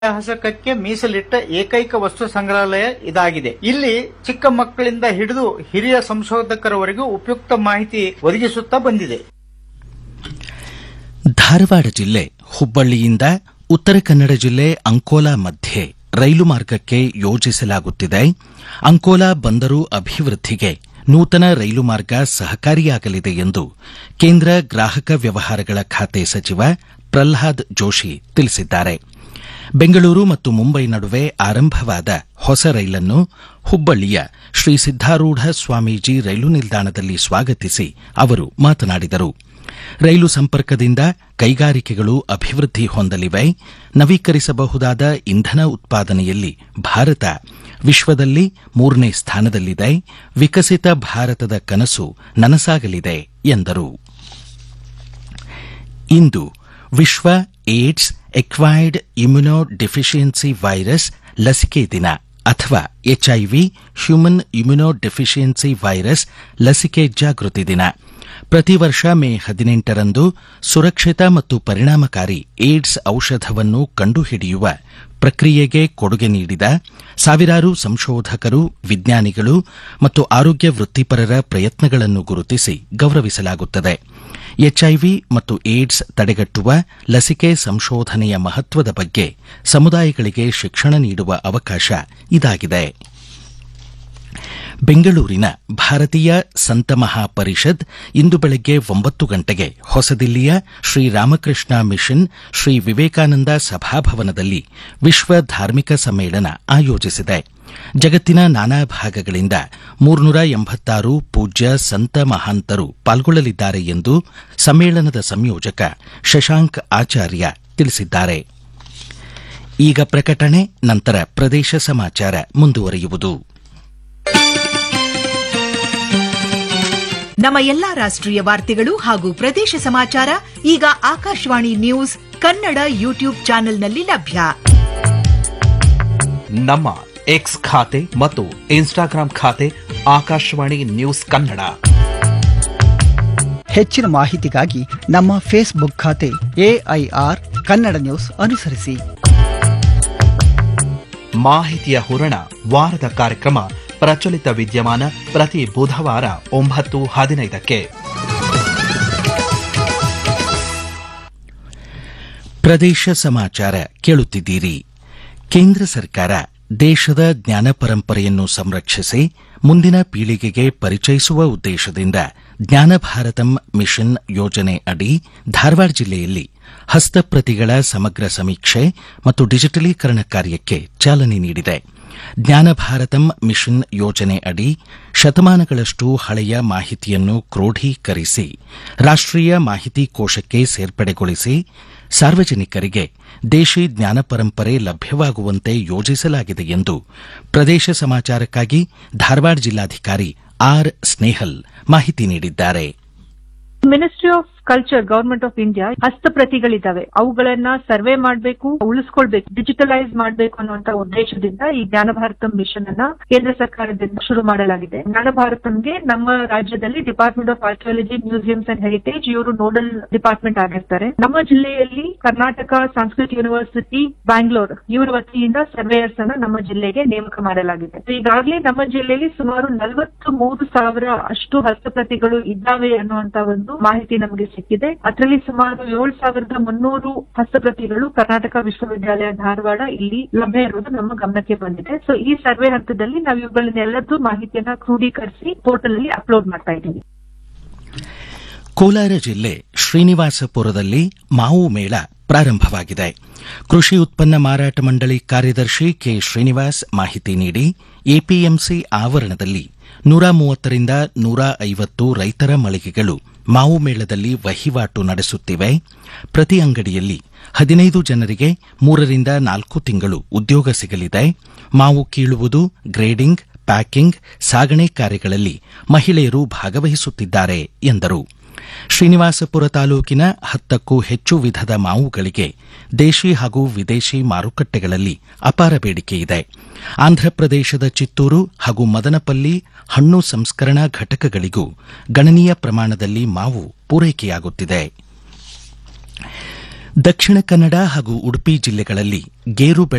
ಇತಿಹಾಸಕ್ಕೆ ಮೀಸಲಿಟ್ಟ ಏಕೈಕ ವಸ್ತು ಸಂಗ್ರಹಾಲಯ ಇದಾಗಿದೆ ಇಲ್ಲಿ ಚಿಕ್ಕ ಮಕ್ಕಳಿಂದ ಹಿಡಿದು ಹಿರಿಯ ಸಂಶೋಧಕರವರೆಗೂ ಉಪಯುಕ್ತ ಮಾಹಿತಿ ಒದಗಿಸುತ್ತಾ ಬಂದಿದೆ ಧಾರವಾಡ ಜಿಲ್ಲೆ ಹುಬ್ಬಳ್ಳಿಯಿಂದ ಉತ್ತರ ಕನ್ನಡ ಜಿಲ್ಲೆ ಅಂಕೋಲಾ ಮಧ್ಯೆ ರೈಲು ಮಾರ್ಗಕ್ಕೆ ಯೋಜಿಸಲಾಗುತ್ತಿದೆ ಅಂಕೋಲಾ ಬಂದರು ಅಭಿವೃದ್ಧಿಗೆ ನೂತನ ರೈಲು ಮಾರ್ಗ ಸಹಕಾರಿಯಾಗಲಿದೆ ಎಂದು ಕೇಂದ್ರ ಗ್ರಾಹಕ ವ್ಯವಹಾರಗಳ ಖಾತೆ ಸಚಿವ ಪ್ರಲ್ಹಾದ್ ಜೋಶಿ ತಿಳಿಸಿದ್ದಾರೆ ಬೆಂಗಳೂರು ಮತ್ತು ಮುಂಬೈ ನಡುವೆ ಆರಂಭವಾದ ಹೊಸ ರೈಲನ್ನು ಹುಬ್ಬಳ್ಳಿಯ ಶ್ರೀ ಸಿದ್ದಾರೂಢ ಸ್ವಾಮೀಜಿ ರೈಲು ನಿಲ್ದಾಣದಲ್ಲಿ ಸ್ವಾಗತಿಸಿ ಅವರು ಮಾತನಾಡಿದರು ರೈಲು ಸಂಪರ್ಕದಿಂದ ಕೈಗಾರಿಕೆಗಳು ಅಭಿವೃದ್ಧಿ ಹೊಂದಲಿವೆ ನವೀಕರಿಸಬಹುದಾದ ಇಂಧನ ಉತ್ಪಾದನೆಯಲ್ಲಿ ಭಾರತ ವಿಶ್ವದಲ್ಲಿ ಮೂರನೇ ಸ್ಥಾನದಲ್ಲಿದೆ ವಿಕಸಿತ ಭಾರತದ ಕನಸು ನನಸಾಗಲಿದೆ ಎಂದರು ಇಂದು ವಿಶ್ವ AIDS acquired immuno deficiency virus ಲಸಿಕೆ ದಿನ ಅಥವಾ HIV human immuno deficiency virus ಲಸಿಕೆ ಜಾಗೃತಿ ದಿನ ಪ್ರತಿ ವರ್ಷ ಮೇ ಹದಿನೆಂಟರಂದು ಸುರಕ್ಷಿತ ಮತ್ತು ಪರಿಣಾಮಕಾರಿ ಏಡ್ಸ್ ಔಷಧವನ್ನು ಕಂಡುಹಿಡಿಯುವ ಪ್ರಕ್ರಿಯೆಗೆ ಕೊಡುಗೆ ನೀಡಿದ ಸಾವಿರಾರು ಸಂಶೋಧಕರು ವಿಜ್ಞಾನಿಗಳು ಮತ್ತು ಆರೋಗ್ಯ ವೃತ್ತಿಪರರ ಪ್ರಯತ್ನಗಳನ್ನು ಗುರುತಿಸಿ ಗೌರವಿಸಲಾಗುತ್ತದೆ ಎಚ್ಐವಿ ಮತ್ತು ಏಡ್ಸ್ ತಡೆಗಟ್ಟುವ ಲಸಿಕೆ ಸಂಶೋಧನೆಯ ಮಹತ್ವದ ಬಗ್ಗೆ ಸಮುದಾಯಗಳಿಗೆ ಶಿಕ್ಷಣ ನೀಡುವ ಅವಕಾಶ ಇದಾಗಿದೆ ಬೆಂಗಳೂರಿನ ಭಾರತೀಯ ಸಂತ ಮಹಾಪರಿಷದ್ ಇಂದು ಬೆಳಗ್ಗೆ ಒಂಬತ್ತು ಗಂಟೆಗೆ ಹೊಸದಿಲ್ಲಿಯ ಶ್ರೀ ರಾಮಕೃಷ್ಣ ಮಿಷನ್ ಶ್ರೀ ವಿವೇಕಾನಂದ ಸಭಾಭವನದಲ್ಲಿ ವಿಶ್ವ ಧಾರ್ಮಿಕ ಸಮ್ಮೇಳನ ಆಯೋಜಿಸಿದೆ ಜಗತ್ತಿನ ನಾನಾ ಭಾಗಗಳಿಂದ ಮೂರ್ನೂರ ಎಂಬತ್ತಾರು ಪೂಜ್ಯ ಸಂತ ಮಹಾಂತರು ಪಾಲ್ಗೊಳ್ಳಲಿದ್ದಾರೆ ಎಂದು ಸಮ್ಮೇಳನದ ಸಂಯೋಜಕ ಶಶಾಂಕ್ ಆಚಾರ್ಯ ತಿಳಿಸಿದ್ದಾರೆ ಈಗ ಪ್ರಕಟಣೆ ನಂತರ ಪ್ರದೇಶ ಸಮಾಚಾರ ಮುಂದುವರಿಯುವುದು ನಮ್ಮ ಎಲ್ಲಾ ರಾಷ್ಟ್ರೀಯ ವಾರ್ತೆಗಳು ಹಾಗೂ ಪ್ರದೇಶ ಸಮಾಚಾರ ಈಗ ಆಕಾಶವಾಣಿ ನ್ಯೂಸ್ ಕನ್ನಡ ಯೂಟ್ಯೂಬ್ ಚಾನೆಲ್ನಲ್ಲಿ ಲಭ್ಯ ನಮ್ಮ ಎಕ್ಸ್ ಖಾತೆ ಮತ್ತು ಇನ್ಸ್ಟಾಗ್ರಾಂ ಖಾತೆ ಆಕಾಶವಾಣಿ ನ್ಯೂಸ್ ಕನ್ನಡ ಹೆಚ್ಚಿನ ಮಾಹಿತಿಗಾಗಿ ನಮ್ಮ ಫೇಸ್ಬುಕ್ ಖಾತೆ ಎಐಆರ್ ಕನ್ನಡ ನ್ಯೂಸ್ ಅನುಸರಿಸಿ ಮಾಹಿತಿಯ ಹೂರಣ ವಾರದ ಕಾರ್ಯಕ್ರಮ ಪ್ರಚಲಿತ ವಿದ್ಯಮಾನ ಪ್ರತಿ ಬುಧವಾರ ಒಂಬತ್ತು ಹದಿನೈದಕ್ಕೆ ಪ್ರದೇಶ ಸಮಾಚಾರ ಕೇಳುತ್ತಿದ್ದೀರಿ ಕೇಂದ್ರ ಸರ್ಕಾರ ದೇಶದ ಜ್ಞಾನ ಪರಂಪರೆಯನ್ನು ಸಂರಕ್ಷಿಸಿ ಮುಂದಿನ ಪೀಳಿಗೆಗೆ ಪರಿಚಯಿಸುವ ಉದ್ದೇಶದಿಂದ ಜ್ಞಾನ ಭಾರತಂ ಮಿಷನ್ ಯೋಜನೆ ಅಡಿ ಧಾರವಾಡ ಜಿಲ್ಲೆಯಲ್ಲಿ ಹಸ್ತಪ್ರತಿಗಳ ಸಮಗ್ರ ಸಮೀಕ್ಷೆ ಮತ್ತು ಡಿಜಿಟಲೀಕರಣ ಕಾರ್ಯಕ್ಕೆ ಚಾಲನೆ ನೀಡಿದೆ ಜ್ಞಾನ ಭಾರತಂ ಮಿಷನ್ ಯೋಜನೆ ಅಡಿ ಶತಮಾನಗಳಷ್ಟು ಹಳೆಯ ಮಾಹಿತಿಯನ್ನು ಕ್ರೋಢೀಕರಿಸಿ ರಾಷ್ಟ್ರೀಯ ಮಾಹಿತಿ ಕೋಶಕ್ಕೆ ಸೇರ್ಪಡೆಗೊಳಿಸಿ ಸಾರ್ವಜನಿಕರಿಗೆ ದೇಶಿ ಜ್ಞಾನ ಪರಂಪರೆ ಲಭ್ಯವಾಗುವಂತೆ ಯೋಜಿಸಲಾಗಿದೆ ಎಂದು ಪ್ರದೇಶ ಸಮಾಚಾರಕ್ಕಾಗಿ ಧಾರವಾಡ ಜಿಲ್ಲಾಧಿಕಾರಿ ಆರ್ ಸ್ನೇಹಲ್ ಮಾಹಿತಿ ನೀಡಿದ್ದಾರೆ ministry of culture government of India ಹಸ್ತಪ್ರತಿಗಳಿದ್ದಾವೆ ಅವುಗಳನ್ನ ಸರ್ವೆ ಮಾಡಬೇಕು ಉಳಿಸ್ಕೊಳ್ಬೇಕು ಡಿಜಿಟಲೈಸ್ ಮಾಡಬೇಕು ಅನ್ನುವಂತ ಉದ್ದೇಶದಿಂದ ಈ ಜ್ಞಾನ ಭಾರತಂ ಮಿಷನ್ ಅನ್ನ ಕೇಂದ್ರ ಸರ್ಕಾರದಿಂದ ಶುರು ಮಾಡಲಾಗಿದೆ ಜ್ಞಾನ ಭಾರತಂಗೆ ನಮ್ಮ ರಾಜ್ಯದಲ್ಲಿ department of archaeology museums and heritage ಇವರು ನೋಡಲ್ ಡಿಪಾರ್ಟ್ಮೆಂಟ್ ಆಗಿರ್ತಾರೆ ನಮ್ಮ ಜಿಲ್ಲೆಯಲ್ಲಿ ಕರ್ನಾಟಕ ಸಂಸ್ಕೃತ್ ಯೂನಿವರ್ಸಿಟಿ ಬ್ಯಾಂಗ್ಳೂರ್ ಇವರ ವತಿಯಿಂದ ಸರ್ವೇಯರ್ಸ್ ಅನ್ನ ನಮ್ಮ ಜಿಲ್ಲೆಗೆ ನೇಮಕ ಮಾಡಲಾಗಿದೆ ಈಗಾಗಲೇ ನಮ್ಮ ಜಿಲ್ಲೆಯಲ್ಲಿ ಸುಮಾರು ನಲವತ್ತು ಮೂರು ಸಾವಿರ ಅಷ್ಟು ಹಸ್ತಪ್ರತಿಗಳು ಇದ್ದಾವೆ ಅನ್ನುವಂತ ಒಂದು ಮಾಹಿತಿ ನಮಗೆ ಸಿಕ್ಕಿದೆ ಅದರಲ್ಲಿ ಸುಮಾರು ಏಳು ಸಾವಿರದ ಮುನ್ನೂರು ಹಸ್ತಪ್ರತಿಗಳು ಕರ್ನಾಟಕ ವಿಶ್ವವಿದ್ಯಾಲಯ ಧಾರವಾಡ ಇಲ್ಲಿ ಲಭ್ಯ ಇರುವುದು ನಮ್ಮ ಗಮನಕ್ಕೆ ಬಂದಿದೆ ಸೊ ಈ ಸರ್ವೆ ಹಂತದಲ್ಲಿ ನಾವು ಇವುಗಳನ್ನೆಲ್ಲದೂ ಮಾಹಿತಿಯನ್ನ ಕ್ರೋಢೀಕರಿಸಿ ಪೋರ್ಟಲ್ ಅಲ್ಲಿ ಅಪ್ಲೋಡ್ ಮಾಡ್ತಾ ಇದ್ದೀವಿ ಕೋಲಾರ ಜಿಲ್ಲೆ ಶ್ರೀನಿವಾಸಪುರದಲ್ಲಿ ಮಾವು ಮೇಳ ಪ್ರಾರಂಭವಾಗಿದೆ ಕೃಷಿ ಉತ್ಪನ್ನ ಮಾರಾಟ ಮಂಡಳಿ ಕಾರ್ಯದರ್ಶಿ ಕೆ ಶ್ರೀನಿವಾಸ್ ಮಾಹಿತಿ ನೀಡಿ ಎಪಿಎಂಸಿ ಆವರಣದಲ್ಲಿ ನೂರ ಮೂವತ್ತರಿಂದ ನೂರ ಐವತ್ತು ರೈತರ ಮಳಿಗೆಗಳು ಮಾವು ಮೇಳದಲ್ಲಿ ವಹಿವಾಟು ನಡೆಸುತ್ತಿವೆ ಪ್ರತಿ ಅಂಗಡಿಯಲ್ಲಿ ಹದಿನೈದು ಜನರಿಗೆ ಮೂರರಿಂದ ನಾಲ್ಕು ತಿಂಗಳು ಉದ್ಯೋಗ ಸಿಗಲಿದೆ ಮಾವು ಕೀಳುವುದು ಗ್ರೇಡಿಂಗ್ ಪ್ಯಾಕಿಂಗ್ ಸಾಗಣೆ ಕಾರ್ಯಗಳಲ್ಲಿ ಮಹಿಳೆಯರು ಭಾಗವಹಿಸುತ್ತಿದ್ದಾರೆ ಎಂದರು ಶ್ರೀನಿವಾಸಪುರ ತಾಲೂಕಿನ ಹತ್ತಕ್ಕೂ ಹೆಚ್ಚು ವಿಧದ ಮಾವುಗಳಿಗೆ ದೇಶಿ ಹಾಗೂ ವಿದೇಶಿ ಮಾರುಕಟ್ಟೆಗಳಲ್ಲಿ ಅಪಾರ ಬೇಡಿಕೆ ಇದೆ ಆಂಧ್ರಪ್ರದೇಶದ ಚಿತ್ತೂರು ಹಾಗೂ ಮದನಪಲ್ಲಿ ಹಣ್ಣು ಸಂಸ್ಕರಣಾ ಘಟಕಗಳಿಗೂ ಗಣನೀಯ ಪ್ರಮಾಣದಲ್ಲಿ ಮಾವು ಪೂರೈಕೆಯಾಗುತ್ತಿದೆ ದಕ್ಷಿಣ ಕನ್ನಡ ಹಾಗೂ ಉಡುಪಿ ಜಿಲ್ಲೆಗಳಲ್ಲಿ ಗೇರು ಬೆಳೆ